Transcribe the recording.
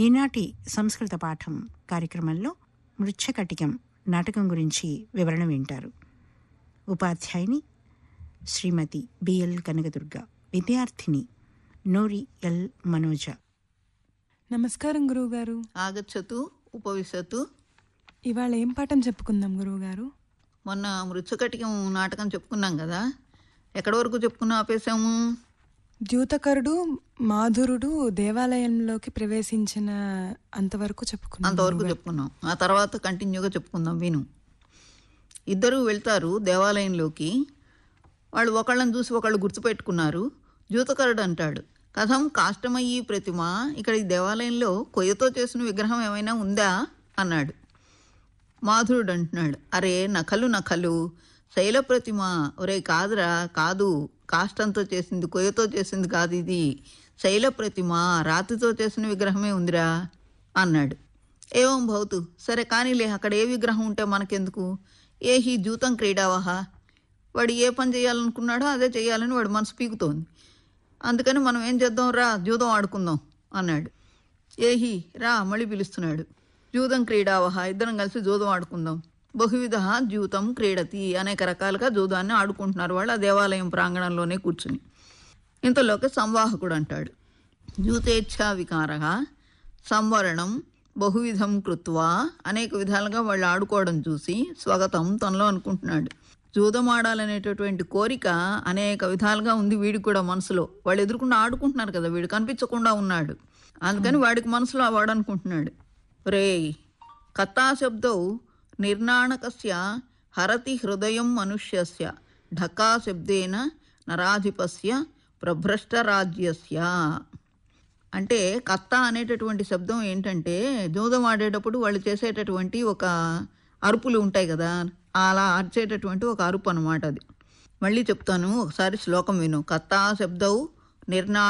ఈనాటి సంస్కృత పాఠం కార్యక్రమంలో మృచ్ఛకటికం నాటకం గురించి వివరణ వింటారు ఉపాధ్యాయుని శ్రీమతి బిఎల్ కనకదుర్గ విద్యార్థిని నోరి ఎల్ మనోజ నమస్కారం గురువుగారు ఆగచ్చతు ఉపవిశతు ఇవాళ ఏం పాఠం చెప్పుకుందాం గురువుగారు మొన్న మృత్యుకటికం నాటకం చెప్పుకున్నాం కదా ఎక్కడి వరకు చెప్పుకున్నాం ఆపేసాము ద్యూతకరుడు మాధురుడు దేవాలయంలోకి ప్రవేశించిన అంతవరకు చెప్పుకున్నాం అంతవరకు చెప్పుకున్నాం ఆ తర్వాత కంటిన్యూగా చెప్పుకుందాం విను ఇద్దరు వెళ్తారు దేవాలయంలోకి వాళ్ళు ఒకళ్ళని చూసి ఒకళ్ళు గుర్తుపెట్టుకున్నారు జూతకరుడు అంటాడు కథం కాష్టమయ్యి ప్రతిమ ఇక్కడ ఈ దేవాలయంలో కొయ్యతో చేసిన విగ్రహం ఏమైనా ఉందా అన్నాడు మాధురుడు అంటున్నాడు అరే నకలు నకలు శైల ప్రతిమ ఒరే కాదురా కాదు కాష్టంతో చేసింది కొయ్యతో చేసింది కాదు ఇది శైల ప్రతిమ రాతితో చేసిన విగ్రహమే ఉందిరా అన్నాడు ఏవం భవతు సరే కానీలే అక్కడ ఏ విగ్రహం ఉంటే మనకెందుకు ఏ హీ జూతం క్రీడావహ వాడు ఏ పని చేయాలనుకున్నాడో అదే చేయాలని వాడు మనసు పీకుతోంది అందుకని మనం ఏం చేద్దాం రా జూదం ఆడుకుందాం అన్నాడు ఏహి రా మళ్ళీ పిలుస్తున్నాడు జూదం క్రీడావహ ఇద్దరం కలిసి జూదం ఆడుకుందాం బహువిధ జూతం క్రీడతి అనేక రకాలుగా జూదాన్ని ఆడుకుంటున్నారు వాళ్ళు ఆ దేవాలయం ప్రాంగణంలోనే కూర్చుని ఇంతలోకి సంవాహకుడు అంటాడు జూతేచ్ఛా వికార సంవరణం బహువిధం కృత్వా అనేక విధాలుగా వాళ్ళు ఆడుకోవడం చూసి స్వాగతం తనలో అనుకుంటున్నాడు జూదం ఆడాలనేటటువంటి కోరిక అనేక విధాలుగా ఉంది వీడికి కూడా మనసులో వాళ్ళు ఎదుర్కొంటూ ఆడుకుంటున్నారు కదా వీడు కనిపించకుండా ఉన్నాడు అందుకని వాడికి మనసులో వాడు అనుకుంటున్నాడు రే కథా శబ్దౌ నిర్నాణకస్య హరతి హృదయం మనుష్యస్య ఢకా శబ్దేన నరాధిపస్య ప్రభ్రష్టరాజ్యస్య అంటే కత్త అనేటటువంటి శబ్దం ఏంటంటే జూదం ఆడేటప్పుడు వాళ్ళు చేసేటటువంటి ఒక అరుపులు ఉంటాయి కదా అలా అరిచేటటువంటి ఒక అరుపు అనమాట అది మళ్ళీ చెప్తాను ఒకసారి శ్లోకం విను కత్తా శబ్దౌ నిర్నా